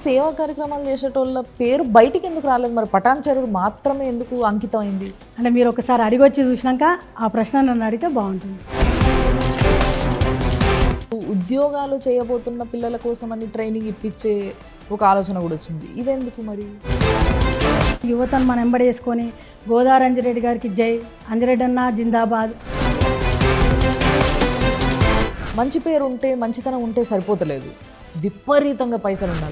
సేవా కార్యక్రమాలు చేసేటోళ్ళ పేరు బయటికి ఎందుకు రాలేదు మరి పటాన్ చెరువు మాత్రమే ఎందుకు అంకితం అయింది అంటే మీరు ఒకసారి అడిగొచ్చి చూసినాక ఆ ప్రశ్న నన్ను అడిగితే బాగుంటుంది ఉద్యోగాలు చేయబోతున్న పిల్లల కోసం అని ట్రైనింగ్ ఇప్పించే ఒక ఆలోచన కూడా వచ్చింది ఇదెందుకు మరి యువతను మనం ఎంబడి వేసుకొని గోదావరి అంజిరెడ్డి గారికి జై అంజిరెడ్డి అన్న జిందాబాద్ మంచి పేరు ఉంటే మంచితనం ఉంటే సరిపోతలేదు విపరీతంగా పైసలు ఉండాలి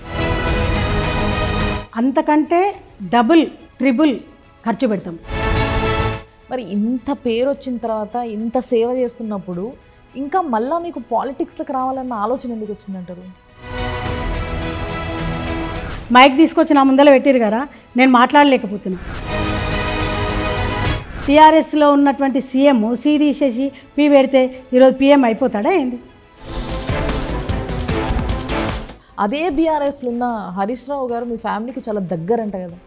అంతకంటే డబుల్ ట్రిబుల్ ఖర్చు పెడతాం మరి ఇంత పేరు వచ్చిన తర్వాత ఇంత సేవ చేస్తున్నప్పుడు ఇంకా మళ్ళా మీకు పాలిటిక్స్లోకి రావాలన్న ఆలోచన ఎందుకు వచ్చిందంటారు మైక్ తీసుకొచ్చి నా ముందర పెట్టిరు కదా నేను మాట్లాడలేకపోతున్నా టీఆర్ఎస్లో ఉన్నటువంటి సీఎం సి తీసేసి పి పెడితే ఈరోజు పిఎం అయిపోతాడా ఏంది అదే బీఆర్ఎస్లో ఉన్న హరీష్ రావు గారు మీ ఫ్యామిలీకి చాలా దగ్గరంట కదా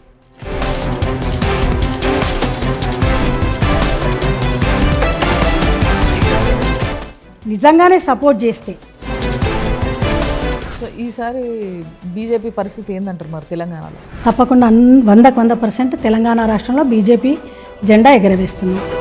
నిజంగానే సపోర్ట్ చేస్తే సో ఈసారి బీజేపీ పరిస్థితి ఏందంటారు మరి తెలంగాణలో తప్పకుండా అన్ వందకు వంద పర్సెంట్ తెలంగాణ రాష్ట్రంలో బీజేపీ జెండా ఎగరవేస్తుంది